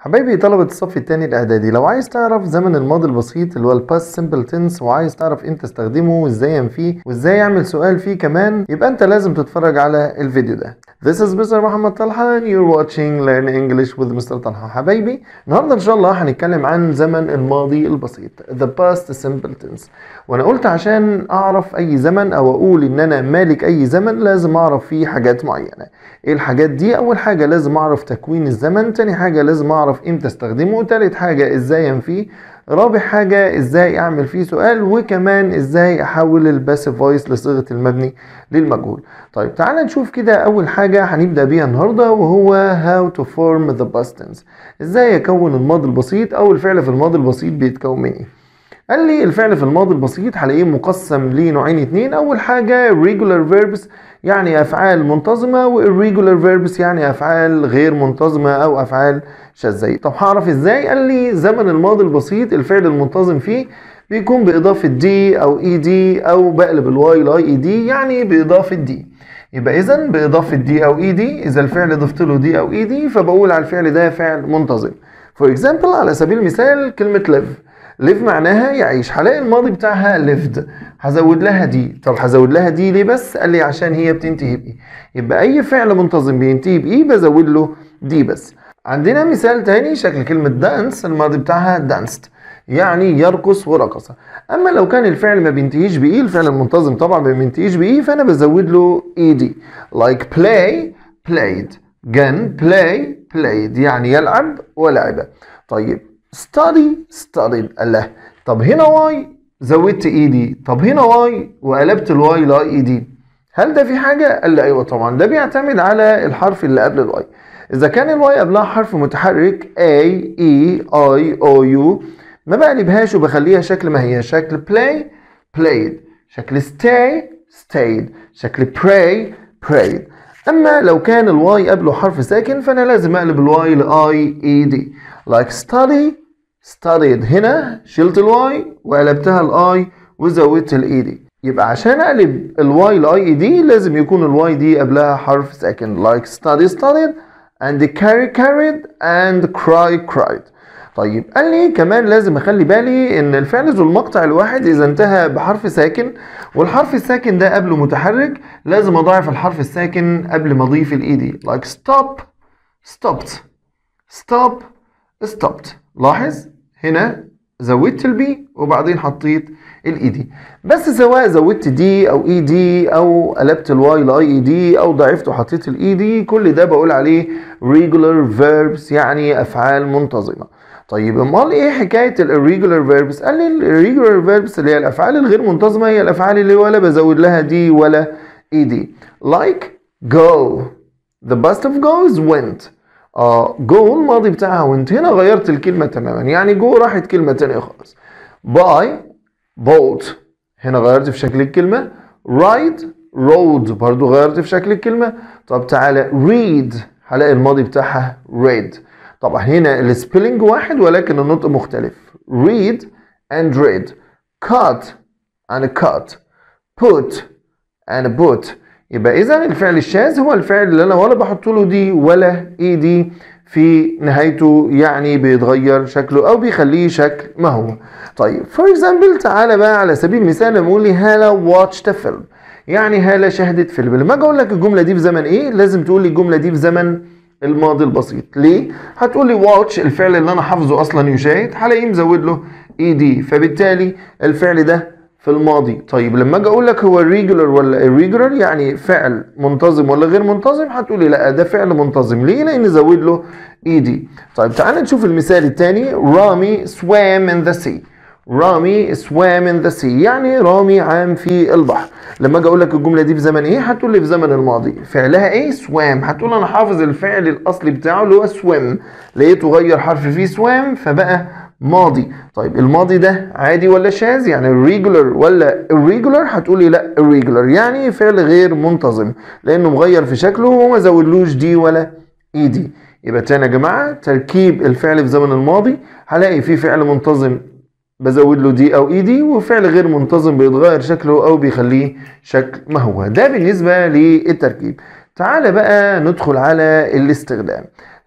حبايبي طلبة الصف الثاني الإعدادي لو عايز تعرف زمن الماضي البسيط اللي هو الباست سمبل تنس وعايز تعرف امتى استخدمه وازاي ينفيه وازاي يعمل سؤال فيه كمان يبقى انت لازم تتفرج على الفيديو ده This is Mr. محمد طلحة and you're watching Learn English with Mr. طلحة حبايبي النهاردة إن شاء الله هنتكلم عن زمن الماضي البسيط The past simple tense وأنا قلت عشان أعرف أي زمن أو أقول إن أنا مالك أي زمن لازم أعرف فيه حاجات معينة إيه الحاجات دي؟ أول حاجة لازم أعرف تكوين الزمن تاني حاجة لازم أعرف إمتى استخدمه تالت حاجة إزاي أنفيه رابع حاجة ازاي اعمل فيه سؤال وكمان ازاي احول الباسيف فويس لصيغة المبني للمجهول طيب تعال نشوف كده اول حاجة هنبدأ بيها النهاردة وهو how to form the past tense ازاي اكون الماضي البسيط او الفعل في الماضي البسيط بيتكون من ايه قال لي الفعل في الماضي البسيط هلاقيه مقسم لنوعين اتنين اول حاجة regular verbs يعني افعال منتظمة و irregular verbs يعني افعال غير منتظمة او افعال شاذة طب هعرف ازاي قال لي زمن الماضي البسيط الفعل المنتظم فيه بيكون باضافة دي او اي دي او بقلب الواي لاي اي دي يعني باضافة دي يبقى اذا باضافة دي او اي دي اذا الفعل ضفت له دي او اي دي فبقول على الفعل ده فعل منتظم فور اكزامبل على سبيل المثال كلمة live live معناها يعيش هلاقي الماضي بتاعها lived هزود لها دي طب هزود لها دي ليه بس قال لي عشان هي بتنتهي بايه يبقى اي فعل منتظم بينتهي بايه بزود له دي بس عندنا مثال تاني شكل كلمة دانس الماضي بتاعها danced يعني يرقص ورقص اما لو كان الفعل ما بينتهيش بايه الفعل المنتظم طبعا ما بينتهيش بايه فانا بزود له ed like play played gun play played يعني يلعب ولعب طيب study studied الله طب هنا واي زودت اي دي طب هنا واي وقلبت الواي لاي اي دي هل ده في حاجة؟ قال لي ايوه طبعا ده بيعتمد على الحرف اللي قبل الواي اذا كان الواي قبلها حرف متحرك A E I O U ما بقلبهاش وبخليها شكل ما هي شكل play played شكل stay stayed شكل pray prayed اما لو كان الواي قبله حرف ساكن فانا لازم اقلب الواي لاي اي دي like study studied هنا شلت الواي وقلبتها الاي وزودت الاي دي يبقى عشان اقلب الواي لاي اي دي لازم يكون الواي دي قبلها حرف ساكن like study studied and carry carried and cry cried طيب قال لي كمان لازم اخلي بالي ان الفعل ذو المقطع الواحد اذا انتهى بحرف ساكن والحرف الساكن ده قبله متحرك لازم اضاعف الحرف الساكن قبل ما اضيف الايدي like stop stopped stop stopped لاحظ هنا زودت البي وبعدين حطيت الايدي بس سواء زودت دي او اي دي او قلبت الواي لاي اي دي او ضعفت وحطيت الاي دي كل ده بقول عليه regular verbs يعني افعال منتظمه طيب امال ايه حكايه الirregular verbs قال لي الirregular verbs اللي هي الافعال الغير منتظمه هي الافعال اللي ولا بزود لها دي ولا اي دي like go the best of goes went اه جو الماضي بتاعها وانت هنا غيرت الكلمة تماما يعني جو راحت كلمة تانية خالص باي بولت هنا غيرت في شكل الكلمة رايد رود برضو غيرت في شكل الكلمة طب تعالى read هلاقي الماضي بتاعها read طبعا هنا السبيلنج واحد ولكن النطق مختلف read and read cut and cut put and put يبقى اذا الفعل الشاذ هو الفعل اللي انا ولا بحط له دي ولا اي دي في نهايته يعني بيتغير شكله او بيخليه شكل ما هو طيب فور اكزامبل تعالى بقى على سبيل المثال لما اقول لي هاله واتشت فيلم يعني هاله شاهدت فيلم لما اجي اقول لك الجمله دي في زمن ايه لازم تقول لي الجمله دي في زمن الماضي البسيط ليه هتقول لي واتش الفعل اللي انا حافظه اصلا يشاهد هلاقيه مزود له اي دي فبالتالي الفعل ده في الماضي طيب لما اجي اقول لك هو الريجولر ولا irregular يعني فعل منتظم ولا غير منتظم هتقولي لا ده فعل منتظم ليه لان زود له اي دي طيب تعال نشوف المثال الثاني رامي swam in the sea رامي swam in the sea يعني رامي عام في البحر لما اجي اقول لك الجمله دي في زمن ايه هتقول لي في زمن الماضي فعلها ايه swam هتقول انا حافظ الفعل الاصلي بتاعه اللي هو swim لقيته غير حرف فيه swam فبقى ماضي طيب الماضي ده عادي ولا شاذ يعني regular ولا irregular هتقولي لا irregular يعني فعل غير منتظم لانه مغير في شكله وما زودلوش دي ولا اي دي يبقى تاني يا جماعه تركيب الفعل في زمن الماضي هلاقي فيه فعل منتظم بزود له دي او اي دي وفعل غير منتظم بيتغير شكله او بيخليه شكل ما هو ده بالنسبه للتركيب تعال بقى ندخل على الاستخدام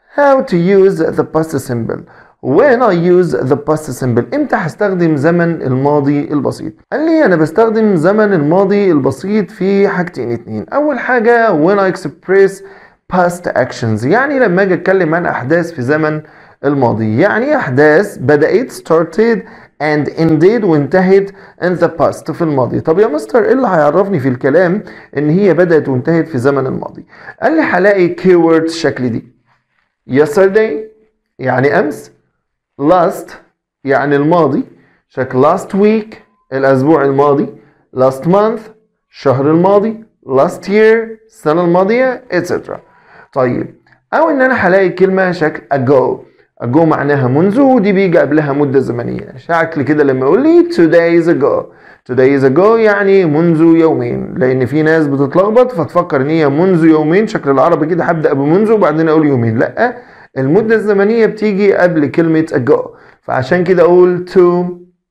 how to use the past simple when I use the past simple امتى هستخدم زمن الماضي البسيط قال لي انا بستخدم زمن الماضي البسيط في حاجتين اتنين اول حاجة when I express past actions يعني لما اجي اتكلم عن احداث في زمن الماضي يعني احداث بدأت started and ended وانتهت in the past في الماضي طب يا مستر ايه اللي هيعرفني في الكلام ان هي بدأت وانتهت في زمن الماضي قال لي هلاقي keywords شكل دي yesterday يعني امس last يعني الماضي شكل last week الاسبوع الماضي last month الشهر الماضي last year السنة الماضية etc طيب او ان انا هلاقي كلمة شكل ago ago معناها منذ ودي بيجي قبلها مدة زمنية شكل كده لما يقول لي two days ago two days ago يعني منذ يومين لان في ناس بتتلخبط فتفكر ان هي منذ يومين شكل العربي كده هبدأ بمنذ وبعدين اقول يومين لا المدة الزمنية بتيجي قبل كلمة ago فعشان كده اقول two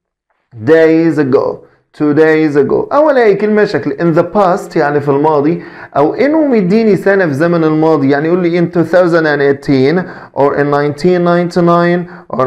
days ago two days ago او الاقي كلمه شكل in the past يعني في الماضي او انه مديني سنه في زمن الماضي يعني يقول لي in 2018 or in 1999 or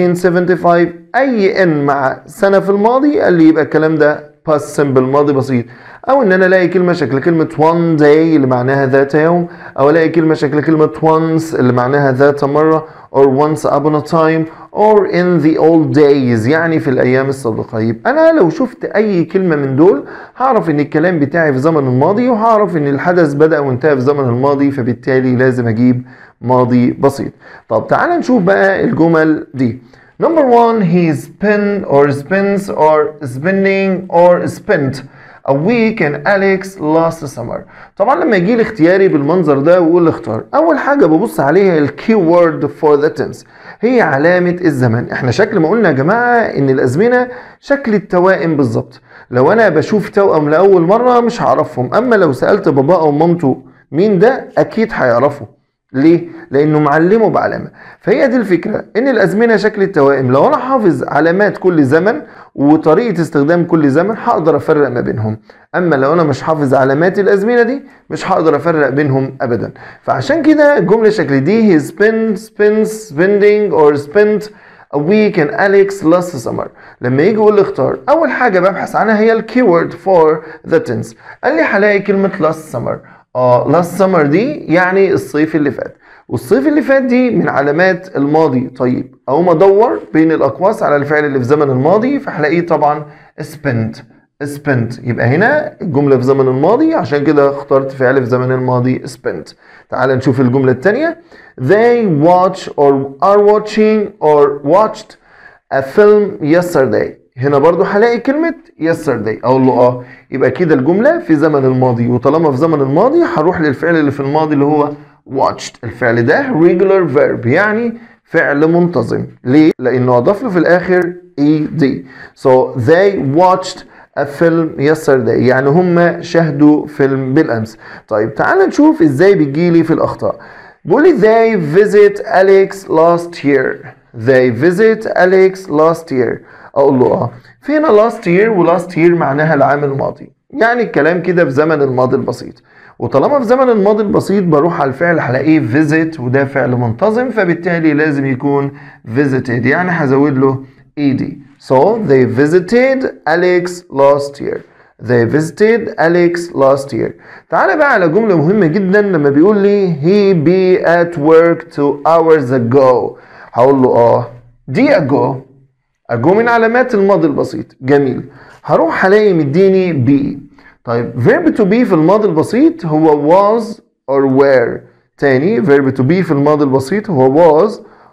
1975 اي ان مع سنه في الماضي قال لي يبقى الكلام ده past simple ماضي بسيط او ان انا الاقي كلمه شكل كلمه one day اللي معناها ذات يوم او الاقي كلمه شكل كلمه once اللي معناها ذات مره or once upon a time or in the old days يعني في الايام السابقه يبقى انا لو شفت اي كلمه من دول هعرف ان الكلام بتاعي في زمن الماضي وهعرف ان الحدث بدا وانتهى في زمن الماضي فبالتالي لازم اجيب ماضي بسيط طب تعال نشوف بقى الجمل دي Number one, he spent or spends or spending or spent a week in Alex last summer. طبعا لما يجي لي اختياري بالمنظر ده واقول اختار اول حاجه ببص عليها الكي وورد فور ذا tense هي علامه الزمن احنا شكل ما قلنا يا جماعه ان الازمنه شكل التوائم بالظبط لو انا بشوف توأم لاول مره مش هعرفهم اما لو سالت بابا او مامته مين ده اكيد هيعرفوا ليه؟ لأنه معلمه بعلامة فهي دي الفكرة إن الأزمنة شكل التوائم لو أنا حافظ علامات كل زمن وطريقة استخدام كل زمن هقدر أفرق ما بينهم أما لو أنا مش حافظ علامات الأزمنة دي مش هقدر أفرق بينهم أبدا فعشان كده الجملة شكل دي he spent spends spending or spent a week in Alex last summer لما يجي يقول لي اختار أول حاجة ببحث عنها هي الكيورد for the tense قال لي هلاقي كلمة last summer اه لاست سمر دي يعني الصيف اللي فات والصيف اللي فات دي من علامات الماضي طيب اقوم ادور بين الاقواس على الفعل اللي في زمن الماضي فهلاقيه طبعا spent spent يبقى هنا الجمله في زمن الماضي عشان كده اخترت فعل في زمن الماضي spent تعال نشوف الجمله الثانيه they watch or are watching or watched a film yesterday هنا برضو هلاقي كلمة yesterday أقول له اه يبقى كده الجملة في زمن الماضي وطالما في زمن الماضي هروح للفعل اللي في الماضي اللي هو watched الفعل ده regular verb يعني فعل منتظم ليه؟ لأنه أضاف له في الآخر ed so they watched a film yesterday يعني هم شاهدوا فيلم بالأمس طيب تعال نشوف إزاي بتجيلي في الأخطاء بيقول لي they visit Alex last year they visit Alex last year اقول له اه فينا لاست يير ولاست يير معناها العام الماضي يعني الكلام كده في زمن الماضي البسيط وطالما في زمن الماضي البسيط بروح على الفعل هلاقيه visit وده فعل منتظم فبالتالي لازم يكون visited يعني هزود له ed so they visited Alex last year they visited Alex last year تعال بقى على جملة مهمة جدا لما بيقول لي he be at work two hours ago هقول له اه دي ago اجو من علامات الماضي البسيط جميل هروح هلاقي مديني بي طيب verb to be في الماضي البسيط هو was or were تاني verb to be في الماضي البسيط هو was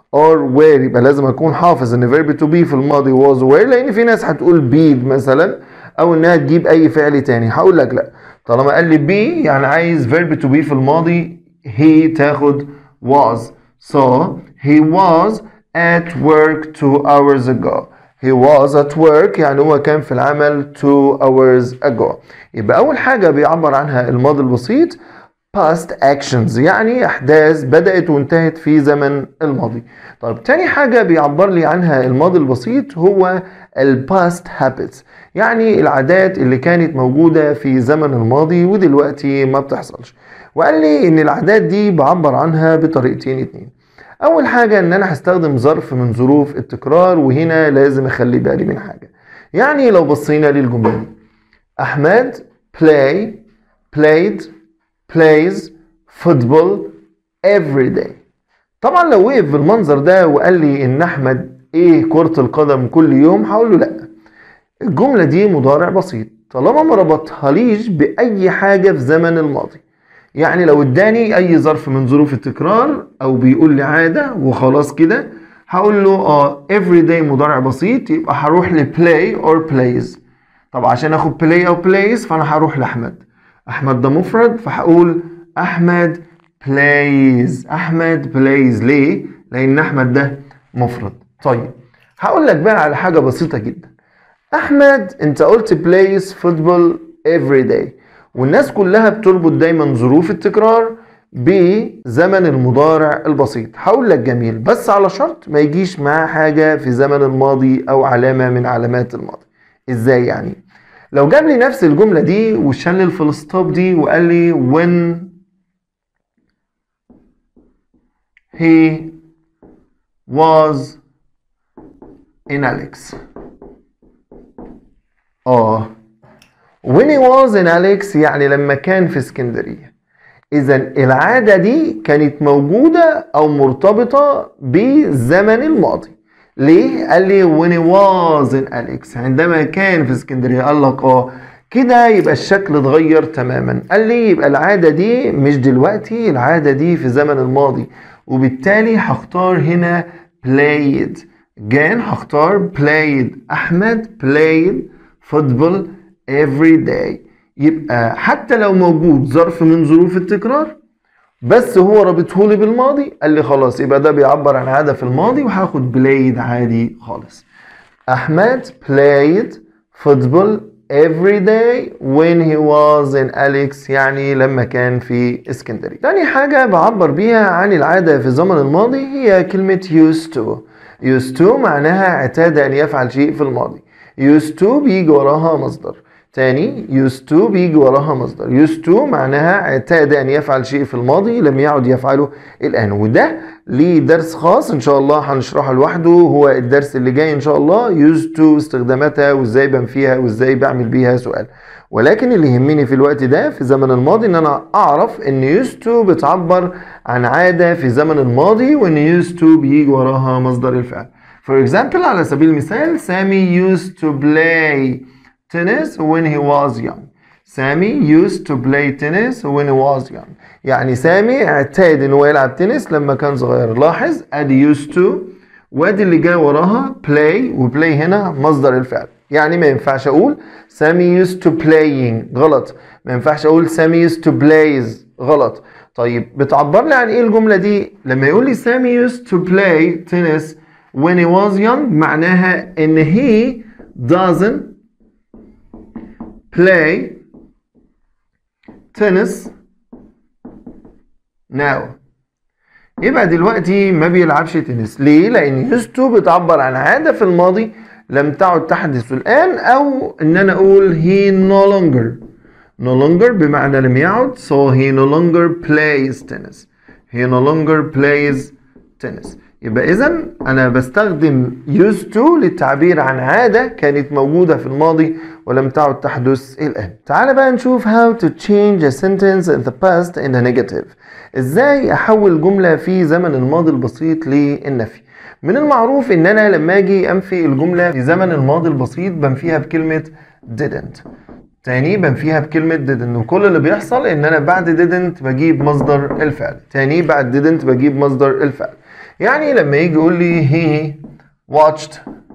or were يبقى لازم اكون حافظ ان verb to be في الماضي was were لان في ناس هتقول be مثلا او انها تجيب اي فعل تاني هقول لك لا طالما قال لي be يعني عايز verb to be في الماضي he تاخد was so he was at work two hours ago he was at work يعني هو كان في العمل two hours ago يبقى أول حاجة بيعبر عنها الماضي البسيط past actions يعني أحداث بدأت وانتهت في زمن الماضي طيب تاني حاجة بيعبر لي عنها الماضي البسيط هو ال past habits يعني العادات اللي كانت موجودة في زمن الماضي ودلوقتي ما بتحصلش وقال لي إن العادات دي بعبر عنها بطريقتين اتنين اول حاجه ان انا هستخدم ظرف من ظروف التكرار وهنا لازم اخلي بالي من حاجه يعني لو بصينا للجمله دي احمد play played plays football every day طبعا لو وقف بالمنظر ده وقال لي ان احمد ايه كرة القدم كل يوم هقول له لا الجملة دي مضارع بسيط طالما ما ربطها ليش بأي حاجة في زمن الماضي يعني لو اداني اي ظرف من ظروف التكرار او بيقول لي عادة وخلاص كده هقول له اه every day مضارع بسيط يبقى هروح ل play or plays طب عشان اخد play او plays فانا هروح لاحمد احمد ده مفرد فهقول احمد plays احمد plays ليه لان احمد ده مفرد طيب هقول لك بقى على حاجه بسيطه جدا احمد انت قلت plays football every day والناس كلها بتربط دايما ظروف التكرار بزمن المضارع البسيط هقول لك جميل بس على شرط ما يجيش معاه حاجه في زمن الماضي او علامه من علامات الماضي ازاي يعني لو جاب لي نفس الجمله دي وشال الفول ستوب دي وقال لي when he was in Alex اه when he was in Alex يعني لما كان في اسكندرية إذا العادة دي كانت موجودة أو مرتبطة بالزمن الماضي ليه؟ قال لي when he was in Alex عندما كان في اسكندرية قال لك اه كده يبقى الشكل اتغير تماما قال لي يبقى العادة دي مش دلوقتي العادة دي في زمن الماضي وبالتالي هختار هنا played again هختار played أحمد played football every day يبقى حتى لو موجود ظرف من ظروف التكرار بس هو رابطه لي بالماضي قال لي خلاص يبقى ده بيعبر عن عادة في الماضي وهاخد played عادي خالص أحمد played football every day when he was in Alex يعني لما كان في اسكندرية تاني حاجة بعبر بيها عن العادة في الزمن الماضي هي كلمة used to used to معناها اعتاد أن يفعل شيء في الماضي used to بيجي وراها مصدر تاني used to بيجي وراها مصدر used to معناها اعتاد أن يفعل شيء في الماضي لم يعد يفعله الآن وده ليه درس خاص إن شاء الله هنشرحه لوحده هو الدرس اللي جاي إن شاء الله used to استخداماتها وإزاي بنفيها وإزاي بعمل بيها سؤال ولكن اللي يهمني في الوقت ده في الزمن الماضي إن أنا أعرف إن used to بتعبر عن عادة في زمن الماضي وإن used to بيجي وراها مصدر الفعل For example على سبيل المثال سامي used to play tennis when he was young سامي used to play tennis when he was young يعني سامي اعتاد ان هو يلعب تنس لما كان صغير لاحظ ادي used to وادي اللي جاي وراها play وبلاي هنا مصدر الفعل يعني ما ينفعش اقول سامي used to playing غلط ما ينفعش اقول سامي used to plays غلط طيب بتعبر لي عن ايه الجمله دي لما يقول لي سامي used to play tennis when he was young معناها ان he doesn't play tennis now يبقى دلوقتي ما بيلعبش تنس ليه لان used to بتعبر عن عاده في الماضي لم تعد تحدث الان او ان انا اقول he no longer no longer بمعنى لم يعد so he no longer plays tennis he no longer plays tennis يبقى اذا انا بستخدم used to للتعبير عن عاده كانت موجوده في الماضي ولم تعد تحدث الان تعال بقى نشوف how to change a sentence in the past in a negative ازاي احول جمله في زمن الماضي البسيط للنفي من المعروف ان انا لما اجي انفي الجمله في زمن الماضي البسيط بنفيها بكلمه didn't تاني بنفيها بكلمة didn't وكل اللي بيحصل ان انا بعد didn't بجيب مصدر الفعل تاني بعد didn't بجيب مصدر الفعل يعني لما يجي يقول لي he watched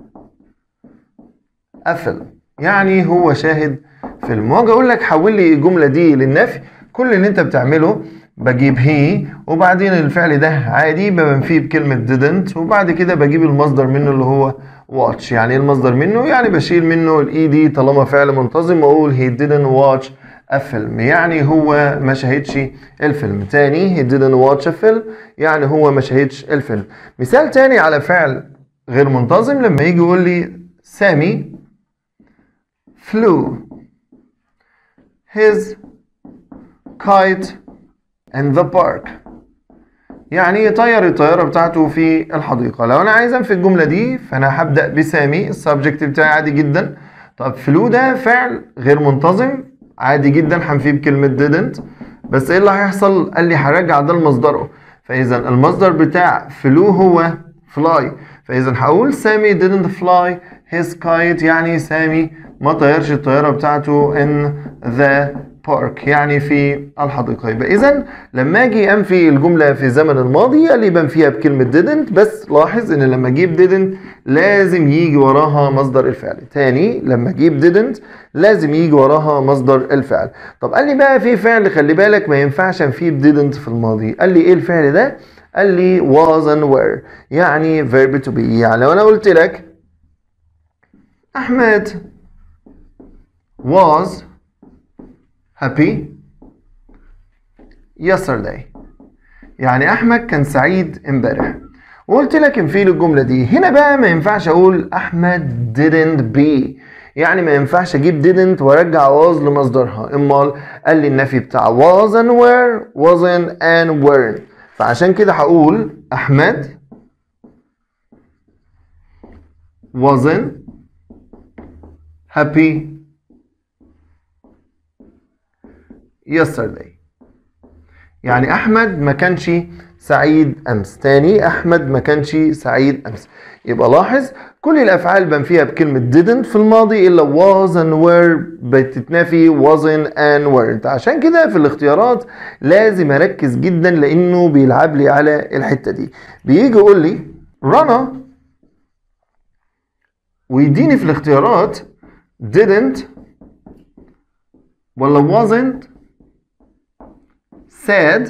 a film يعني هو شاهد فيلم واجي اقول لك حول لي الجملة دي للنفي كل اللي انت بتعمله بجيب he وبعدين الفعل ده عادي بنفيه بكلمة didn't وبعد كده بجيب المصدر منه اللي هو watch يعني ايه المصدر منه يعني بشيل منه الاي دي طالما فعل منتظم واقول he didn't watch a film يعني هو ما شاهدش الفيلم تاني he didn't watch a film يعني هو ما شاهدش الفيلم مثال تاني على فعل غير منتظم لما يجي يقول لي سامي flew his kite in the park يعني طير الطيارة بتاعته في الحديقة لو أنا عايز أنفي الجملة دي فأنا هبدأ بسامي السبجكت بتاعي عادي جدا طب فلو ده فعل غير منتظم عادي جدا هنفيه بكلمة didn't بس ايه اللي هيحصل؟ قال لي هرجع ده لمصدره فإذا المصدر بتاع فلو هو fly فإذا هقول سامي didn't fly his kite يعني سامي ما طيرش الطيارة بتاعته in the park يعني في الحديقة يبقى إذا لما أجي أنفي الجملة في زمن الماضي قال لي بنفيها بكلمة didn't بس لاحظ إن لما أجيب didn't لازم يجي وراها مصدر الفعل تاني لما أجيب didn't لازم يجي وراها مصدر الفعل طب قال لي بقى في فعل خلي بالك ما ينفعش أنفيه didn't في الماضي قال لي إيه الفعل ده؟ قال لي was and were يعني verb to be يعني لو أنا قلت لك أحمد was happy yesterday يعني احمد كان سعيد امبارح وقلت لك انفيل الجمله دي هنا بقى ما ينفعش اقول احمد didn't be يعني ما ينفعش اجيب didn't وارجع was لمصدرها امال قال لي النفي بتاع was and were wasn't and weren't فعشان كده هقول احمد wasn't happy yesterday يعني احمد ما كانش سعيد امس تاني احمد ما كانش سعيد امس يبقى لاحظ كل الافعال بنفيها بكلمه didn't في الماضي الا was and were بتتنفي wasn't and weren't عشان كده في الاختيارات لازم اركز جدا لانه بيلعب لي على الحته دي بيجي يقول لي رنا ويديني في الاختيارات didn't ولا wasn't said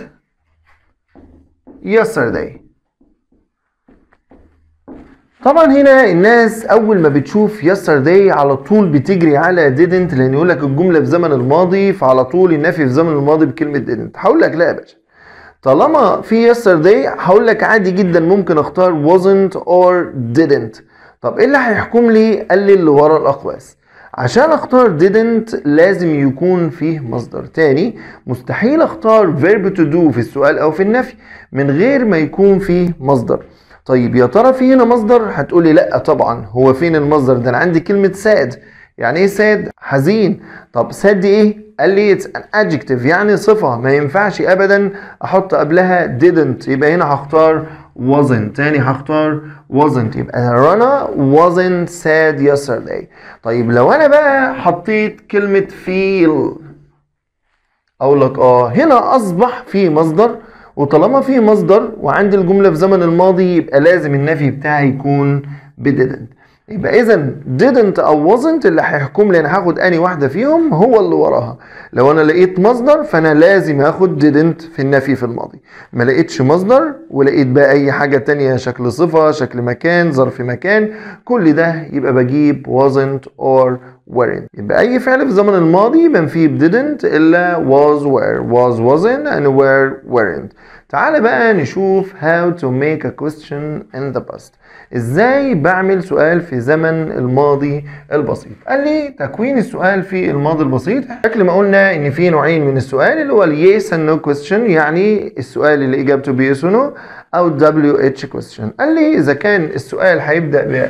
yesterday طبعا هنا الناس اول ما بتشوف yesterday على طول بتجري على didn't لان يقول لك الجمله في زمن الماضي فعلى طول النفي في زمن الماضي بكلمه didn't هقول لك لا يا باشا طالما في yesterday هقول لك عادي جدا ممكن اختار wasn't or didn't طب ايه اللي هيحكم لي قال لي اللي ورا الاقواس عشان اختار didn't لازم يكون فيه مصدر تاني مستحيل اختار verb to do في السؤال او في النفي من غير ما يكون فيه مصدر طيب يا ترى في هنا مصدر هتقولي لا طبعا هو فين المصدر ده انا عندي كلمة sad يعني ايه sad حزين طب sad دي ايه قال لي it's an adjective يعني صفة ما ينفعش ابدا احط قبلها didn't يبقى هنا هختار wasn't تاني هختار wasn't يبقى رنا wasn't sad yesterday طيب لو انا بقى حطيت كلمة feel اقول لك اه هنا اصبح في مصدر وطالما في مصدر وعندي الجملة في زمن الماضي يبقى لازم النفي بتاعي يكون ب didn't يبقى اذا didn't او wasn't اللي هيحكم لي انا هاخد اني واحده فيهم هو اللي وراها لو انا لقيت مصدر فانا لازم اخد didn't في النفي في الماضي ما لقيتش مصدر ولقيت بقى اي حاجه تانية شكل صفه شكل مكان ظرف مكان كل ده يبقى بجيب wasn't or weren't يبقى اي فعل في زمن الماضي بنفيه ب didn't الا was were was wasn't and were weren't تعال بقى نشوف how to make a question in the past ازاي بعمل سؤال في زمن الماضي البسيط قال لي تكوين السؤال في الماضي البسيط شكل ما قلنا ان في نوعين من السؤال اللي هو ال yes and no question يعني السؤال اللي اجابته ب yes or no او WH question قال لي اذا كان السؤال هيبدا ب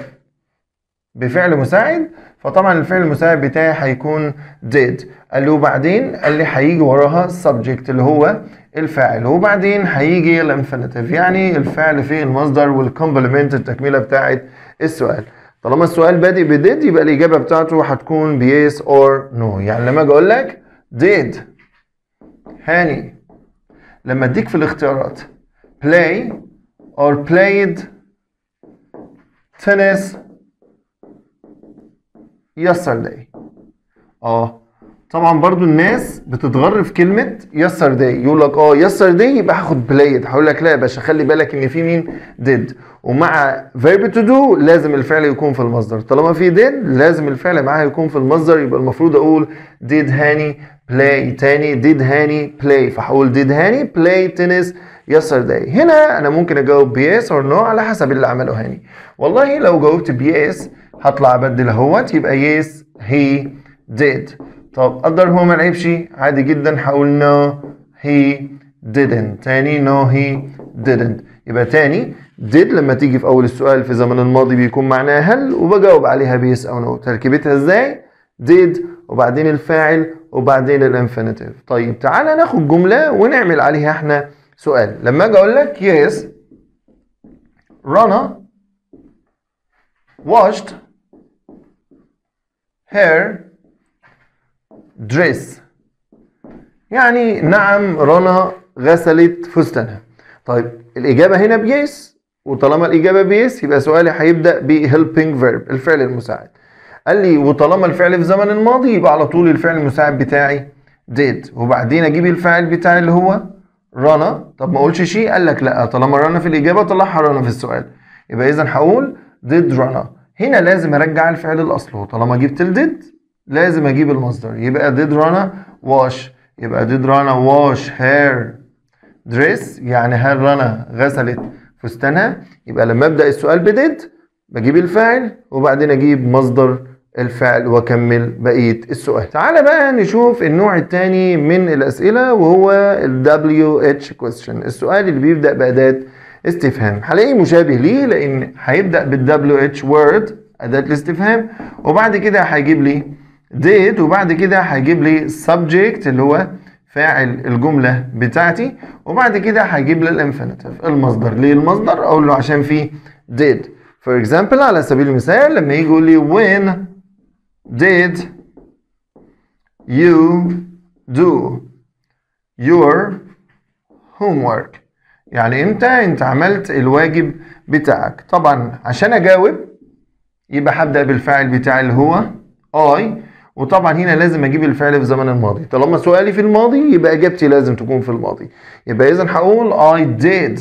بفعل مساعد فطبعا الفعل المساعد بتاعي هيكون did قال لي وبعدين قال لي هيجي وراها subject اللي هو الفاعل وبعدين هيجي الانفينيتيف يعني الفعل في المصدر والكومبلمنت التكمله بتاعت السؤال طالما السؤال بادئ بديد يبقى الاجابه بتاعته هتكون بيس اور نو يعني لما اجي اقول لك did هاني لما اديك في الاختيارات play or played tennis yesterday اه طبعا برضو الناس بتتغر في كلمة yesterday يقول لك اه yesterday يبقى هاخد played هقول لك لا يا باشا خلي بالك ان في مين did ومع verb to do لازم الفعل يكون في المصدر طالما في did لازم الفعل معاه يكون في المصدر يبقى المفروض اقول did هاني play تاني did هاني play فهقول did هاني play tennis yesterday هنا انا ممكن اجاوب yes or no على حسب اللي عمله هاني والله لو جاوبت yes هطلع ابدل اهوت يبقى yes he did طب قدر هو ما لعبش عادي جدا هقول no he didn't تاني no he didn't يبقى تاني did لما تيجي في اول السؤال في زمن الماضي بيكون معناها هل وبجاوب عليها بيس او نو تركيبتها ازاي did وبعدين الفاعل وبعدين الانفينيتيف طيب تعالى ناخد جملة ونعمل عليها احنا سؤال لما اجي اقول لك yes رنا washed her dress يعني نعم رنا غسلت فستانها طيب الإجابة هنا بيس وطالما الإجابة بيس يبقى سؤالي هيبدأ ب helping verb الفعل المساعد قال لي وطالما الفعل في زمن الماضي يبقى على طول الفعل المساعد بتاعي did وبعدين أجيب الفاعل بتاعي اللي هو رنا طب ما أقولش شيء قال لك لا طالما رنا في الإجابة طلعها رنا في السؤال يبقى إذا هقول did رنا هنا لازم أرجع الفعل الأصل وطالما جبت ال did لازم أجيب المصدر يبقى did رنا wash يبقى did رنا wash her dress يعني هل رنا غسلت فستانها يبقى لما ابدا السؤال بديد بجيب الفاعل وبعدين اجيب مصدر الفعل واكمل بقيه السؤال تعال بقى نشوف النوع الثاني من الاسئله وهو ال WH question السؤال اللي بيبدا باداه استفهام هلاقيه مشابه ليه لان هيبدا بال WH word اداه الاستفهام وبعد كده هيجيب لي did وبعد كده هيجيب لي subject اللي هو فاعل الجملة بتاعتي وبعد كده هجيب لي الانفينيتيف المصدر ليه المصدر اقول له عشان فيه did for example على سبيل المثال لما يجي يقول لي when did you do your homework يعني امتى انت عملت الواجب بتاعك طبعا عشان اجاوب يبقى هبدأ بالفاعل بتاعي اللي هو I وطبعا هنا لازم اجيب الفعل في زمن الماضي طالما سؤالي في الماضي يبقى اجابتي لازم تكون في الماضي يبقى اذا هقول I did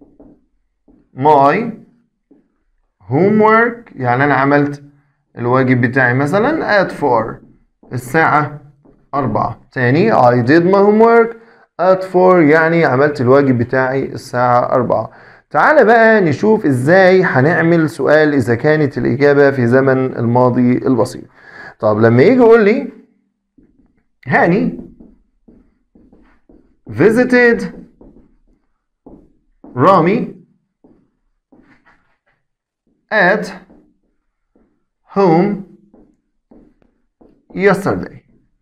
my homework يعني انا عملت الواجب بتاعي مثلا at 4 الساعة 4 تاني I did my homework at 4 يعني عملت الواجب بتاعي الساعة 4 تعالى بقى نشوف ازاي هنعمل سؤال اذا كانت الاجابة في زمن الماضي البسيط طب لما يجي يقول لي هاني visited رامي at home yesterday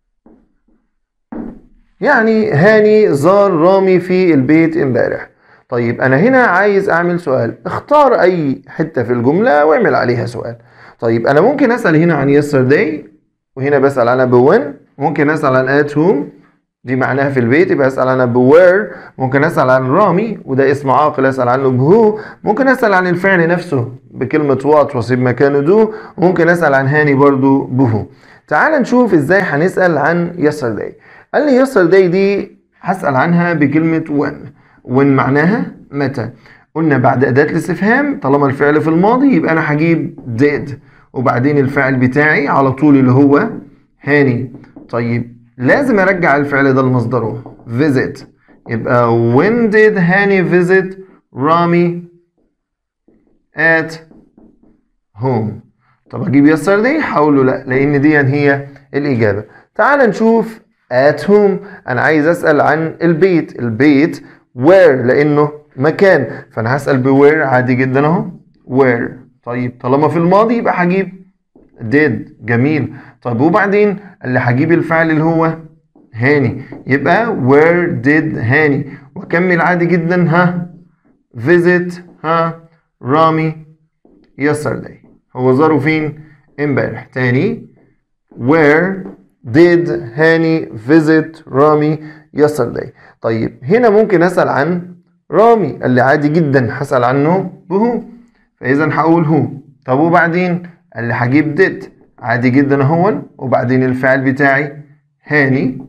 يعني هاني زار رامي في البيت امبارح طيب انا هنا عايز اعمل سؤال اختار اي حتة في الجملة واعمل عليها سؤال طيب انا ممكن اسال هنا عن yesterday وهنا بسال عنها بوين ممكن اسال عن at whom دي معناها في البيت يبقى اسال عنها بوير ممكن اسال عن رامي وده اسم عاقل اسال عنه بهو ممكن اسال عن الفعل نفسه بكلمه وات واسيب مكانه دو ممكن اسال عن هاني برضو بهو تعال نشوف ازاي هنسال عن yesterday قال لي yesterday دي هسال عنها بكلمه when when معناها متى قلنا بعد أداة الاستفهام طالما الفعل في الماضي يبقى أنا هجيب did وبعدين الفعل بتاعي على طول اللي هو هاني طيب لازم أرجع الفعل ده لمصدره visit يبقى when did هاني visit رامي at home طب أجيب yesterday هقول له لا لأن دي هي الإجابة تعال نشوف at home أنا عايز أسأل عن البيت البيت where لأنه مكان فانا هسال بوير عادي جدا اهو وير طيب طالما في الماضي يبقى هجيب did جميل طيب وبعدين اللي هجيب الفعل اللي هو هاني يبقى where did هاني واكمل عادي جدا ها visit ها رامي yesterday هو زاره فين امبارح تاني where did هاني visit رامي yesterday طيب هنا ممكن اسال عن رامي اللي عادي جدا هسأل عنه بهو فإذا هقول هو طب وبعدين اللي هجيب did عادي جدا اهون وبعدين الفعل بتاعي هاني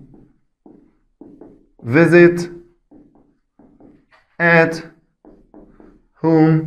visit at home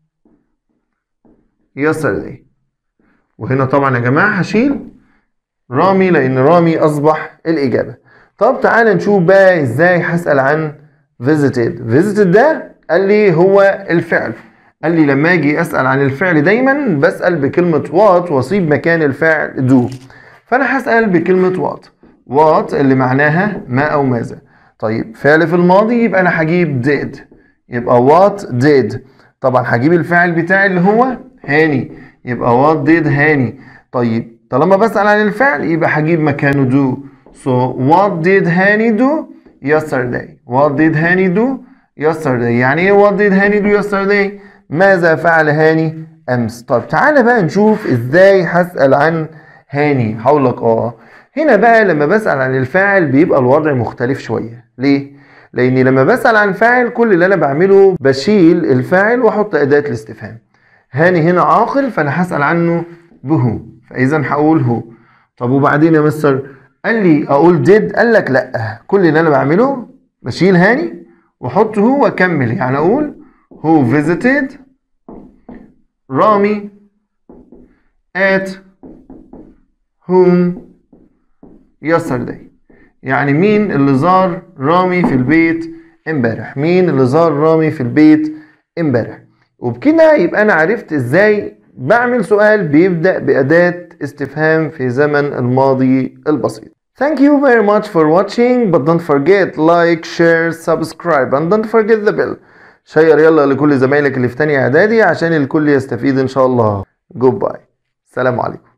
yesterday وهنا طبعا يا جماعة هشيل رامي لأن رامي أصبح الإجابة طب تعالى نشوف بقى إزاي هسأل عن visited visited ده قال لي هو الفعل قال لي لما اجي اسال عن الفعل دايما بسال بكلمه what واسيب مكان الفعل do فانا هسال بكلمه what what اللي معناها ما او ماذا طيب فعل في الماضي يبقى انا هجيب did يبقى what did طبعا هجيب الفاعل بتاعي اللي هو هاني يبقى what did هاني طيب طالما بسأل عن الفعل يبقى هجيب مكانه do so what did هاني do yesterday what did هاني do yesterday يعني ايه what did هاني do yesterday ماذا فعل هاني امس طب تعالى بقى نشوف ازاي هسأل عن هاني هقول لك اه هنا بقى لما بسأل عن الفاعل بيبقى الوضع مختلف شوية ليه لاني لما بسأل عن فاعل كل اللي انا بعمله بشيل الفاعل واحط اداة الاستفهام هاني هنا عاقل فانا هسأل عنه بهو فاذا هقول هو طب وبعدين يا مستر قال لي اقول did قال لك لا كل اللي انا بعمله بشيل هاني واحط هو واكمل يعني اقول who visited رامي at whom yesterday يعني مين اللي زار رامي في البيت امبارح مين اللي زار رامي في البيت امبارح وبكده يبقى انا عرفت ازاي بعمل سؤال بيبدأ بأداة استفهام في زمن الماضي البسيط Thank you very much for watching but don't forget like, share, subscribe and don't forget the bell شير يلا لكل زمايلك اللي في تانية اعدادي عشان الكل يستفيد ان شاء الله Goodbye السلام عليكم